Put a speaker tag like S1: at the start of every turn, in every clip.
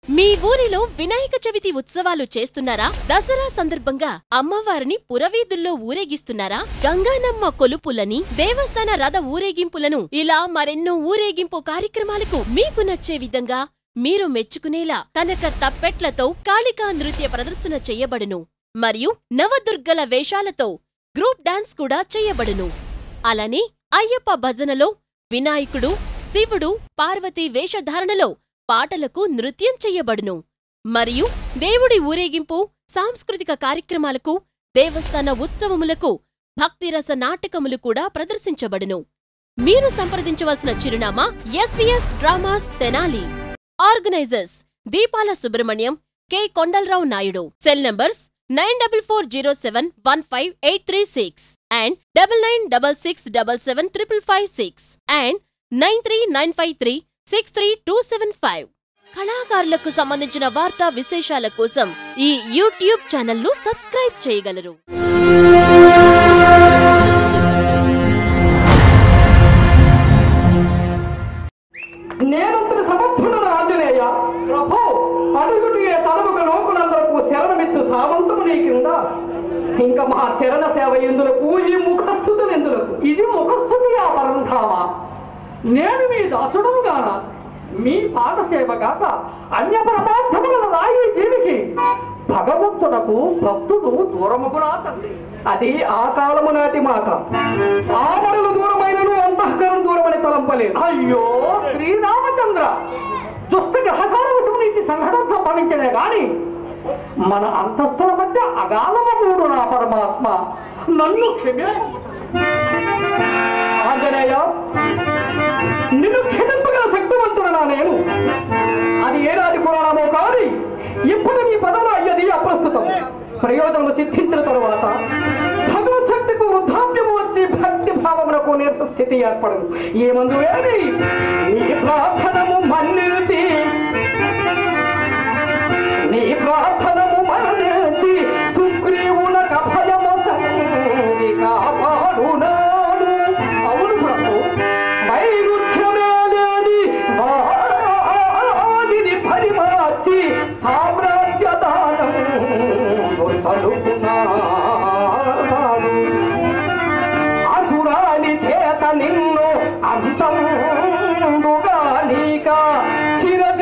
S1: మీ ఊరిలో వినాయక చవితి ఉత్సవాలు చేస్తున్నారా దసరా సందర్భంగా అమ్మవారిని పురవీధుల్లో ఊరేగిస్తున్నారా గంగానమ్మ కొలుపులని దేవస్థాన రథ ఊరేగింపులను ఇలా మరెన్నో ఊరేగింపు కార్యక్రమాలకు మీకు నచ్చే విధంగా మీరు మెచ్చుకునేలా కనక తప్పెట్లతో కాళికా నృత్య ప్రదర్శన చెయ్యబడును మరియు నవదుర్గల వేషాలతో గ్రూప్ డాన్స్ కూడా చెయ్యబడును అలానే అయ్యప్ప భజనలో వినాయకుడు శివుడు పార్వతీ వేషధారణలో పాటలకు నృత్యం చెయ్యబడును మరియు దేవుడి ఊరేగింపు సాంస్కృతిక కార్యక్రమాలకు దేవస్థాన ఉత్సవములకు భక్తిరస నాటకములు కూడా ప్రదర్శించబడును మీరు సంప్రదించవలసిన చిరునామా SVS dramas Tenali organisers Deepala Subrahmanyam K Kondalarao Naidu cell numbers nine double four zero seven one five eight three six and double nine double six double seven triple five six and nine three nine five three six three two seven five కళాకారులకు సంబంధించిన వార్తా విశేషాల కోసం ఈ YouTube ఛానల్ను subscribe చేయగలరు
S2: నేనంతటి సమర్థుడను ఆంజనేయ ప్రభు అడుగుటిగే తడవుక లోకులందరకు శరణమిచ్చు సామంతము నీ కింద ఇంకా మా చరణ సేవ ఎందులకు ఈ ముఖస్థుతులు ఎందులకు ఇది ముఖస్థుతి ఆ పరంధామా నేను మీ దాసుడను గాన మీ పాద సేవ కాక అన్య పరమార్థముల రాయి జీవికి భగవంతుడకు భక్తుడు దూరముగునా తండ్రి అది ఆ కాలము నాటి మాట ఆమడులు దూరమైనను అంతఃకరణ దూరమని తలంపలేదు అయ్యో శ్రీరామచంద్ర దుష్ట గ్రహసారవశము నీటి సంఘటన సంభవించదే గాని మన అంతస్తుల మధ్య అగాధమ మూడు నా పరమాత్మ నన్ను క్షమే ఆంజనేయ నిన్ను క్షమింపగల శక్తివంతుడనా నేను అది ఏడాది పురాణమో కాని ఇప్పుడు నీ పదవులు అయ్యది అప్రస్తుతం ప్రయోజనము సిద్ధించిన తరువాత భగవత్ శక్తికి వృద్ధాప్యము వచ్చి భక్తి భావమునకు నీరస స్థితి ఏర్పడదు ఏమందు ఏమి నీ ప్రార్థనము మన్నించి నీ ప్రార్థనము మన్నించి సుగ్రీవున కభయము సంగి కాపాడునాడు అవును ప్రభు వైరుధ్యమే లేని వాడిని పరిమార్చి సామ్రాజ్య దానం సలుపునాడు అసురాని చేత నిన్ను అంతండుగా నీక చిర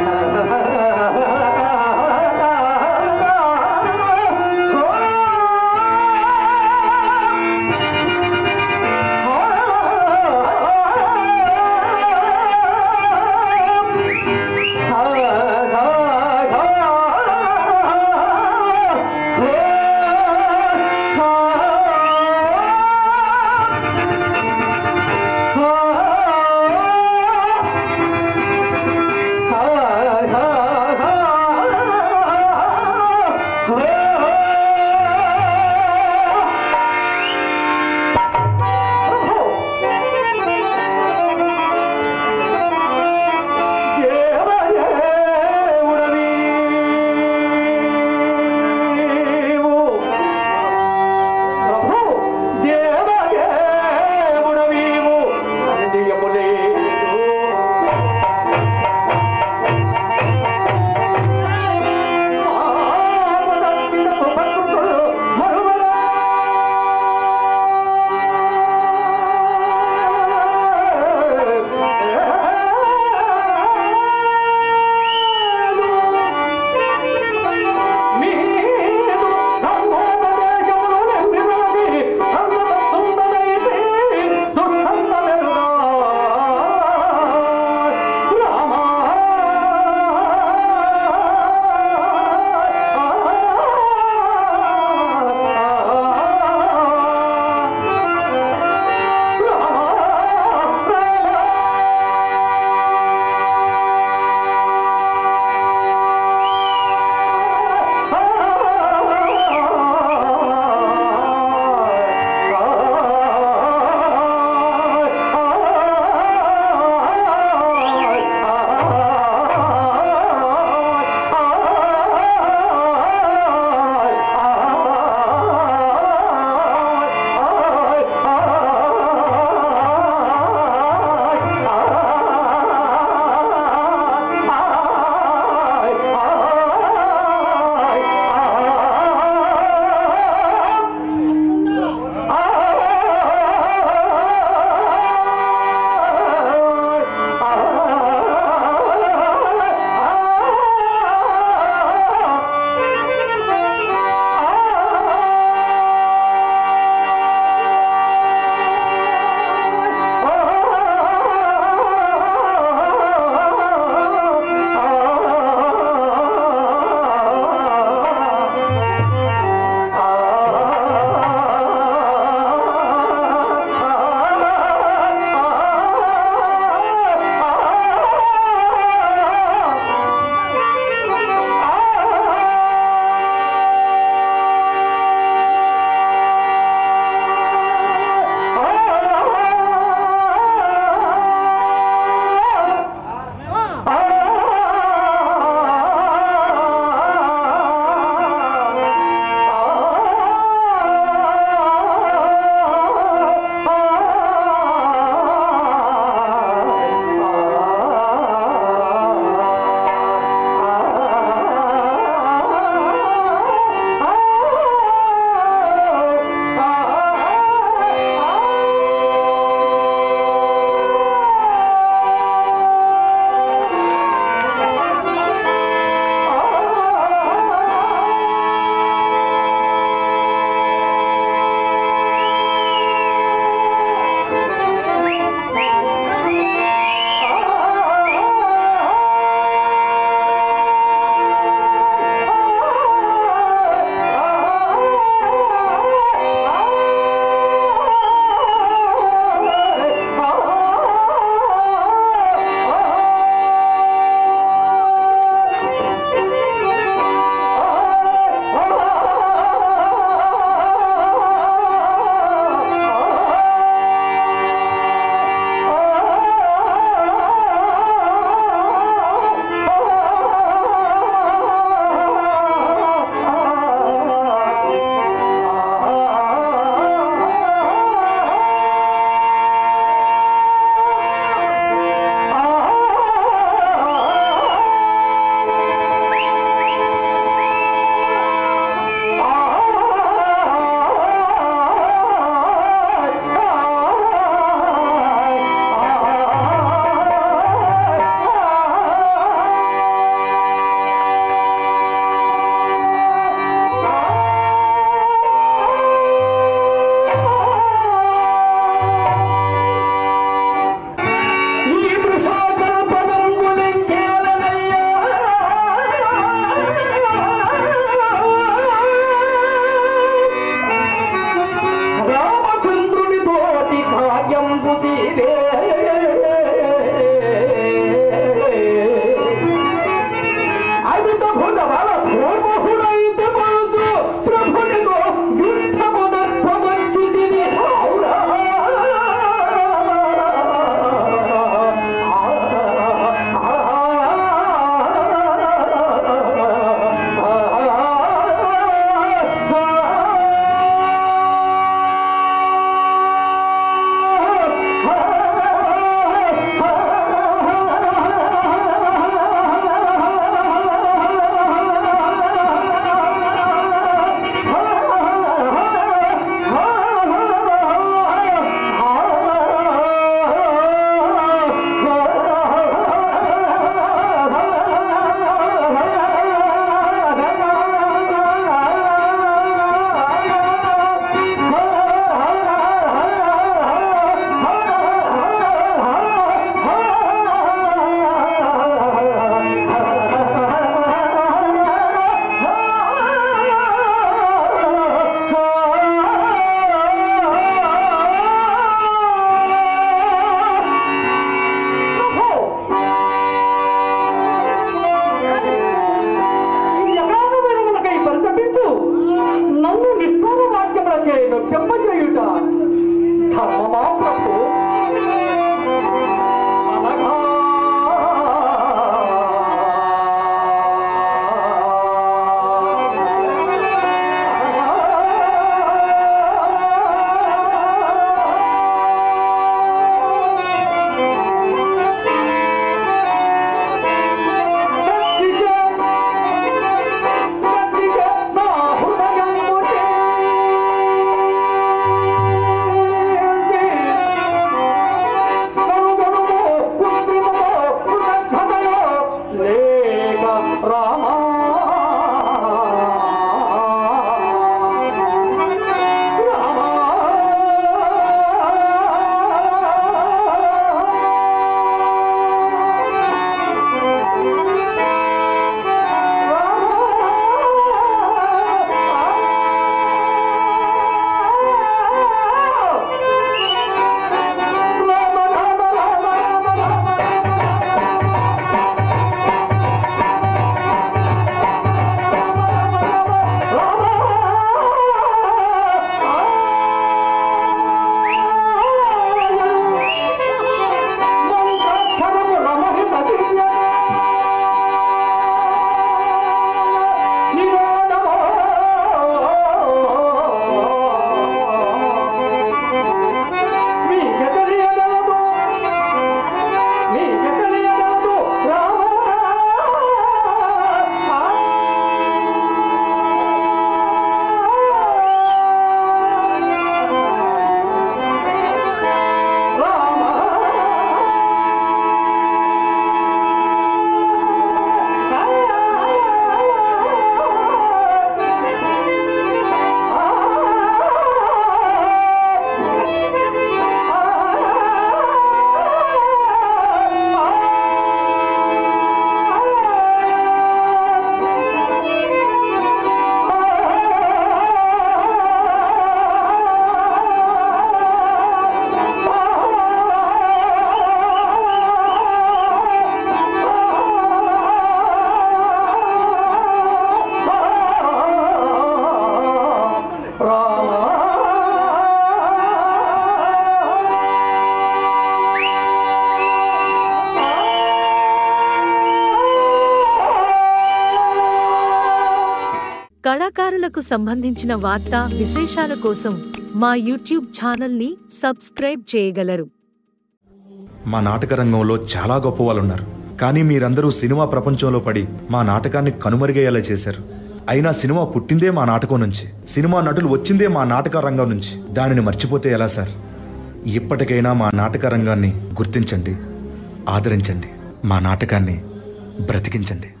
S3: కళాకారులకు సంబంధించిన వార్తా విశేషాల కోసం మా యూట్యూబ్ ఛానల్ని సబ్స్క్రైబ్ చేయగలరు
S4: మా నాటక రంగంలో చాలా గొప్ప వాళ్ళు ఉన్నారు కానీ మీరందరూ సినిమా ప్రపంచంలో పడి మా నాటకాన్ని కనుమరుగయ్యేలా చేశారు అయినా సినిమా పుట్టిందే మా నాటకం నుంచి సినిమా నటులు వచ్చిందే మా నాటక రంగం నుంచి దానిని మర్చిపోతే ఎలా సార్ ఇప్పటికైనా మా నాటక రంగాన్ని గుర్తించండి ఆదరించండి మా నాటకాన్ని బ్రతికించండి